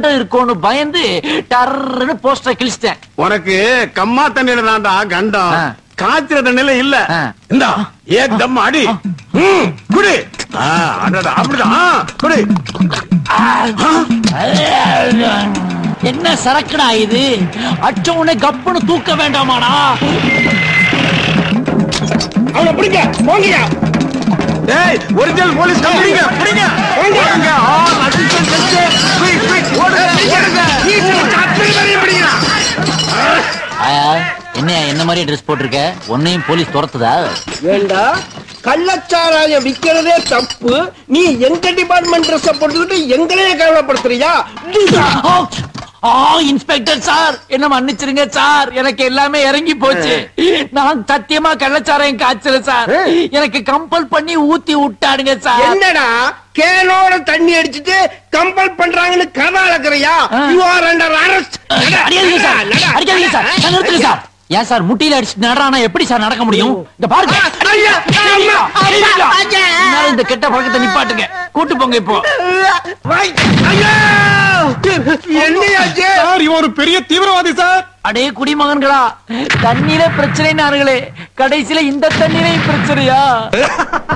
கண்டம் இருக்கும்னு பயந்து டர்ன்னு போஸ்டர் கிழிச்சிட்டேன் உனக்கு கம்மா தண்ணியில தான்டா கண்டம் ஆ. காய்ச்சற தண்ணியில இல்ல ஆ. இந்தா ஏக் தம் அடி ம், குடி ஆ, அடடா, அப்படிதான் ஆ, குடி என்ன சரக்குடா இது அச்ச உடனே கப்புன்னு தூக்க வேண்டாமாடா அவனை பிடிங்க போங்கயா ஏய் ஒரிஜினல் போலீஸ் கம்பெனிங்க பிடிங்க ஓடுங்க ஆ அசிஸ்டன்ட் ஜட்ஜ் குயிக் குயிக் ஓடுங்க ஓடுங்க அத்தனை பேரையும் பிடிக்கிறான் ஆயா, என்னையா என்ன மாதிரி ட்ரெஸ் போட்டிருக்க உன்னையும் போலீஸ் துரத்துதா ஏண்டா கள்ளச்சாராயம் விக்கிறதே தப்பு நீ எங்க டிபார்ட்மெண்ட் ட்ரெஸ் போட்டுக்கிட்டு எங்களையே கவலைப்படுத்துறியா ஆ, ஆ இன்ஸ்பெக்டர் சார் என்ன மன்னிச்சிருங்க சார் எனக்கு எல்லாமே இறங்கி போச்சு நான் சத்தியமா கள்ளச்சாராயம் காய்ச்சல சார் எனக்கு கம்பல் பண்ணி ஊத்தி விட்டாடுங்க சார் என்னடா கேனோட தண்ணி அடிச்சிட்டு கம்பல் பண்றாங்கன்னு கதை அளக்குறியா ஆ. யூ ஆர் அண்டர் அரெஸ்ட் அடிக்காதீங்க சார் அடிக்காதீங்க சார் நான் நிறுத்துங்க சார் ஏன் சார் முட்டியில அடிச்சுட்டு நடறானா எப்படி சார் நடக்க முடியும் இந்த பாருங்க ஐயா, ஐயா, ஐயா, ஐயா. என்னால இந்த கெட்ட பழக்கத்தை நிப்பாட்டுங்க கூட்டு போங்க இப்போ என்னையாச்சு சார் இவன் ஒரு பெரிய தீவிரவாதி சார் அடே குடிமகன்களா தண்ணீர பிரச்சனை நானுங்களே கடைசியில இந்த தண்ணீரையும் பிரச்சனையா